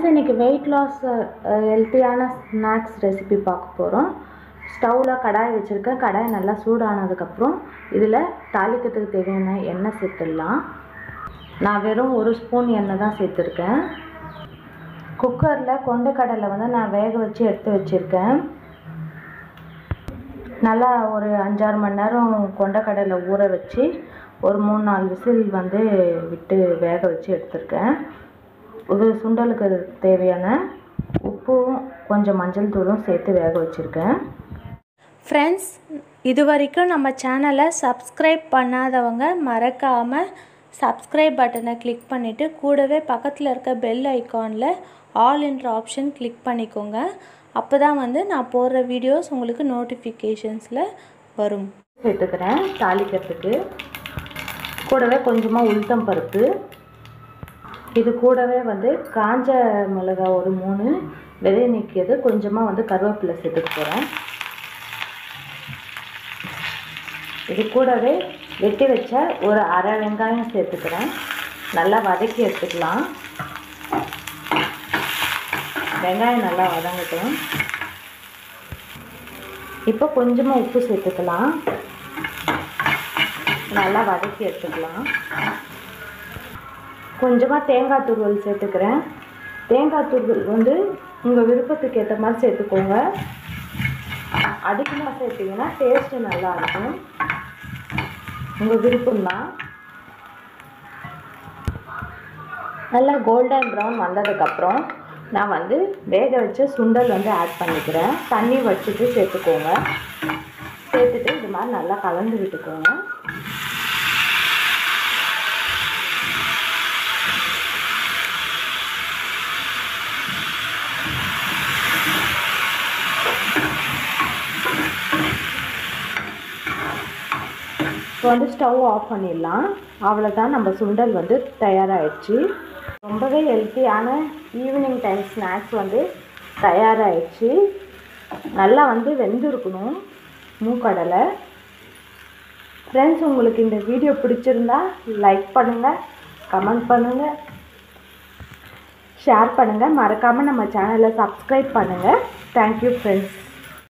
friends இன்றைக்கி weight loss ஹெல்த்தியான snacks recipe பார்க்க போகிறோம் ஸ்டவ்வில் கடாய் வச்சுருக்கேன் கடாய் நல்லா சூடானதுக்கப்புறம் இதில் தாளிக்கிறதுக்கு தேவையான எண்ணெய் சேர்த்துடலாம் நான் வெறும் ஒரு ஸ்பூன் எண்ணெய் தான் சேர்த்துருக்கேன் குக்கரில் கொண்டைக்கடலை வந்து நான் வேக வச்சு எடுத்து வச்சுருக்கேன் நல்லா ஒரு அஞ்சாறு மணி நேரம் கொண்டைக்கடலை ஊற வச்சு ஒரு மூணு நாலு விசில் வந்து விட்டு வேக வச்சு எடுத்திருக்கேன் ஒரு சுண்டலுக்கு தேவையான உப்பும் கொஞ்சம் மஞ்சள் தூளும் சேர்த்து வேக வச்சுருக்கேன் ஃப்ரெண்ட்ஸ் இது வரைக்கும் நம்ம சேனலை சப்ஸ்கிரைப் பண்ணாதவங்க மறக்காமல் சப்ஸ்கிரைப் பட்டனை கிளிக் பண்ணிவிட்டு கூடவே பக்கத்தில் இருக்க பெல் ஐக்கானில் ஆல் என்ற ஆப்ஷன் கிளிக் பண்ணிக்கோங்க அப்போ தான் வந்து நான் போடுற வீடியோஸ் உங்களுக்கு நோட்டிஃபிகேஷன்ஸில் வரும் சேர்த்துக்கிறேன் தாளிக்கிறதுக்கு கூடவே கொஞ்சமாக உளுத்தம் பருப்பு இது கூடவே வந்து காஞ்ச மிளகா ஒரு மூணு விதை நீக்கியது கொஞ்சமாக வந்து கருவேப்பிலை சேர்த்துக்க போகிறேன் இது கூடவே வெட்டி வச்ச ஒரு அரை வெங்காயம் சேர்த்துக்கிறேன் நல்லா வதக்கி எடுத்துக்கலாம் வெங்காயம் நல்லா வதங்கட்டும் இப்போ கொஞ்சமாக உப்பு சேர்த்துக்கலாம் நல்லா வதக்கி எடுத்துக்கலாம் கொஞ்சமாக தேங்காய் துருவல் சேர்த்துக்கிறேன் தேங்காய் துருவல் வந்து உங்கள் விருப்பத்துக்கு ஏற்ற மாதிரி சேர்த்துக்கோங்க அதிகமாக சேர்த்திங்கன்னா டேஸ்ட்டு நல்லாயிருக்கும் உங்கள் விருப்பம்தான் நல்லா கோல்டன் ப்ரௌன் வந்ததுக்கப்புறம் நான் வந்து வேக வச்ச சுண்டல் வந்து ஆட் பண்ணிக்கிறேன் தண்ணி வச்சுட்டு சேர்த்துக்கோங்க சேர்த்துட்டு இது மாதிரி நல்லா கலந்து விட்டுக்கோங்க இப்போ வந்து ஸ்டவ் ஆஃப் பண்ணிடலாம் அவ்வளோதான் நம்ம சுண்டல் வந்து தயாராகிடுச்சு ரொம்பவே ஹெல்த்தியான ஈவினிங் டைம் ஸ்நாக்ஸ் வந்து தயாராகிடுச்சு நல்லா வந்து வெந்திருக்கணும் மூக்கடலை ஃப்ரெண்ட்ஸ் உங்களுக்கு இந்த வீடியோ பிடிச்சிருந்தா லைக் பண்ணுங்கள் கமெண்ட் பண்ணுங்கள் ஷேர் பண்ணுங்கள் மறக்காமல் நம்ம சேனலை சப்ஸ்கிரைப் பண்ணுங்கள் தேங்க்யூ ஃப்ரெண்ட்ஸ்